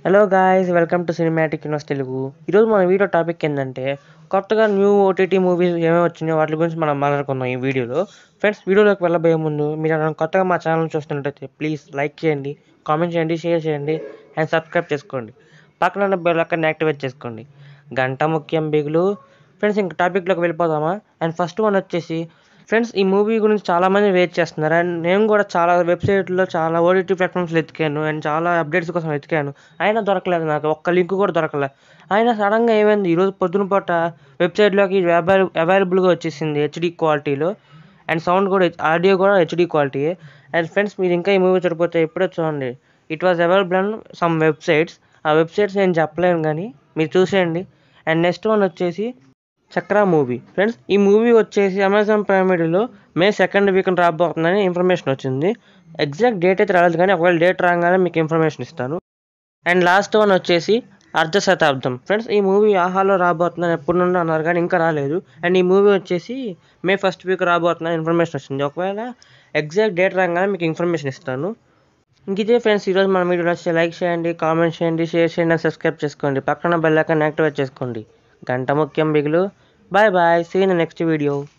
hello guys welcome to cinematic universe Telugu ఈరోజు మన video topic ఏంటంటే కొత్తగా న్యూ ఓటీటీ మూవీస్ ఏమేమి వచ్చినాయో వాటి గురించి మనం మాట్లాడుకుందాం ఈ వీడియోలో ఫ్రెండ్స్ వీడియోలోకి వెళ్ళబోయే ముందు మీరు ఎవరైనా కొత్తగా మా ఛానల్ చూస్తున్నట్టయితే ప్లీజ్ లైక్ చేయండి కామెంట్ చేయండి షేర్ చేయండి అండ్ సబ్స్క్రైబ్ చేసుకోండి పక్కన ఉన్న బెల్ అక్కడ యాక్టివేట్ చేసుకోండి గంట ముఖ్యం బిగులు ఫ్రెండ్స్ ఇంక టాపిక్లోకి వెళ్ళిపోదామా అండ్ ఫస్ట్ వన్ వచ్చేసి ఫ్రెండ్స్ ఈ మూవీ గురించి చాలామంది వెయిట్ చేస్తున్నారు అండ్ నేను కూడా చాలా వెబ్సైట్లో చాలా ఓటీటీ ప్లాట్ఫామ్స్లో వెతికాను అండ్ చాలా అప్డేట్స్ కోసం వెతికాను అయినా దొరకలేదు నాకు ఒక్క లింక్ కూడా దొరకలేదు అయినా సడన్గా ఏమైంది ఈరోజు పొద్దున పూట వెబ్సైట్లోకి అవైల అవైలబుల్గా వచ్చేసింది హెచ్డి క్వాలిటీలో అండ్ సౌండ్ కూడా ఆడియో కూడా హెచ్డి క్వాలిటీ అండ్ ఫ్రెండ్స్ మీరు ఇంకా ఈ మూవీ చూడకపోతే ఇప్పుడే చూడండి it was available on some websites ఆ వెబ్సైట్స్ నేను చెప్పలేను కానీ మీరు చూసేయండి అండ్ నెక్స్ట్ వన్ వచ్చేసి చక్ర మూవీ ఫ్రెండ్స్ ఈ మూవీ వచ్చేసి అమెజాన్ ప్రైమ్ వీడియోలో మే సెకండ్ వీకెండ్ రాబోతుందని ఇన్ఫర్మేషన్ వచ్చింది ఎగ్జాక్ట్ డేట్ అయితే రాలేదు కానీ ఒకవేళ డేట్ రాగానే మీకు ఇన్ఫర్మేషన్ ఇస్తాను అండ్ లాస్ట్ వన్ వచ్చేసి అర్ధ శతాబ్దం ఫ్రెండ్స్ ఈ మూవీ ఆహాలో రాబోతుందని ఎప్పటి నుండి అన్నారు కానీ ఇంకా రాలేదు అండ్ ఈ మూవీ వచ్చేసి మే ఫస్ట్ వీక్ రాబోతుందని ఇన్ఫర్మేషన్ వచ్చింది ఒకవేళ ఎగ్జాక్ట్ డేట్ రాగానే మీకు ఇన్ఫర్మేషన్ ఇస్తాను ఇంక ఇదే ఫ్రెండ్స్ ఈరోజు మన వీడియో నచ్చితే లైక్ చేయండి కామెంట్ చేయండి షేర్ చేయండి అండ్ సబ్స్క్రైబ్ చేసుకోండి పక్కన బెల్ ఐకాన్ యాక్టివేట్ చేసుకోండి గంట ముఖ్యం బిగులు bye bye see in next video